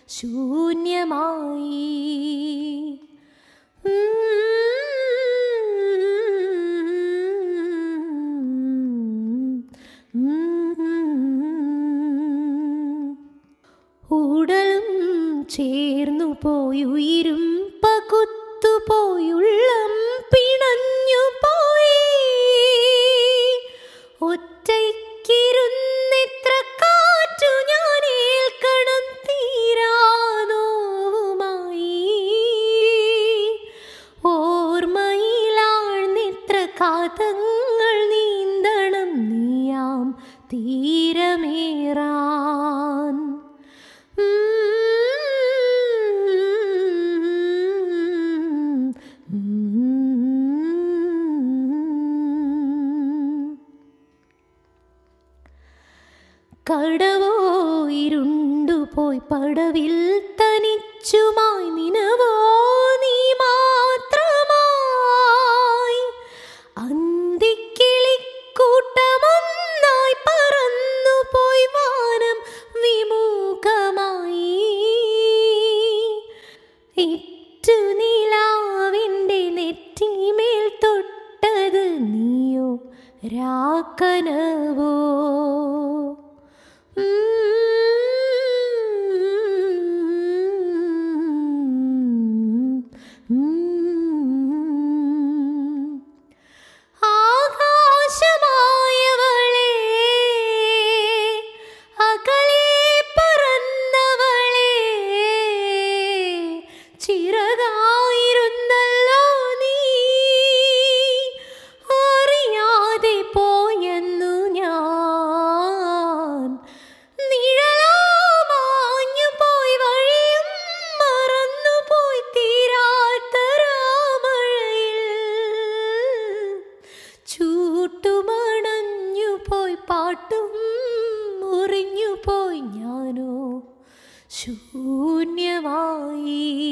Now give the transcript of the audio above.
ശൂന്യമായി ഉടലും ചേർന്നു പോയുയിരും പകുത്തുപോയുള്ളം പിണഞ്ഞു പോയി ഒറ്റയ്ക്കിരുന്നെത്ര കാറ്റു ഞാൻ ഏൽക്കണം തീരാനോവുമായി ഓർമ്മയിലാഴ്ന്നിത്ര കാതങ്ങൾ നീന്തണം നീയാം തീരമേറാൻ കടവോ ഇരുണ്ടുപോയി പടവിൽ തനിച്ചുമായി നിനവോ നീ മാത്രമായി അന്തിക്കിളിക്കൂട്ടമൊന്നായി പറന്നുപോയി വാനം വിമുഖമായി ഇറ്റു നിലാവിൻ്റെ നെറ്റിമേൽ തൊട്ടത് നീയോ രാക്കനവോ ആകാശമായവളെ അകലെ പറന്നവളെ ചിറകായിരുന്നല്ലോ നീ അറിയാതെ പോയെന്നു ഞാൻ നിഴലാമാഞ്ഞു പോയി വഴിയും മറന്നുപോയി തീരാത്ത രാമഴയിൽ ചൂട്ടുമണഞ്ഞു പോയി പാട്ടും മുറിഞ്ഞു പോയി ഞാനോ ശൂന്യമായി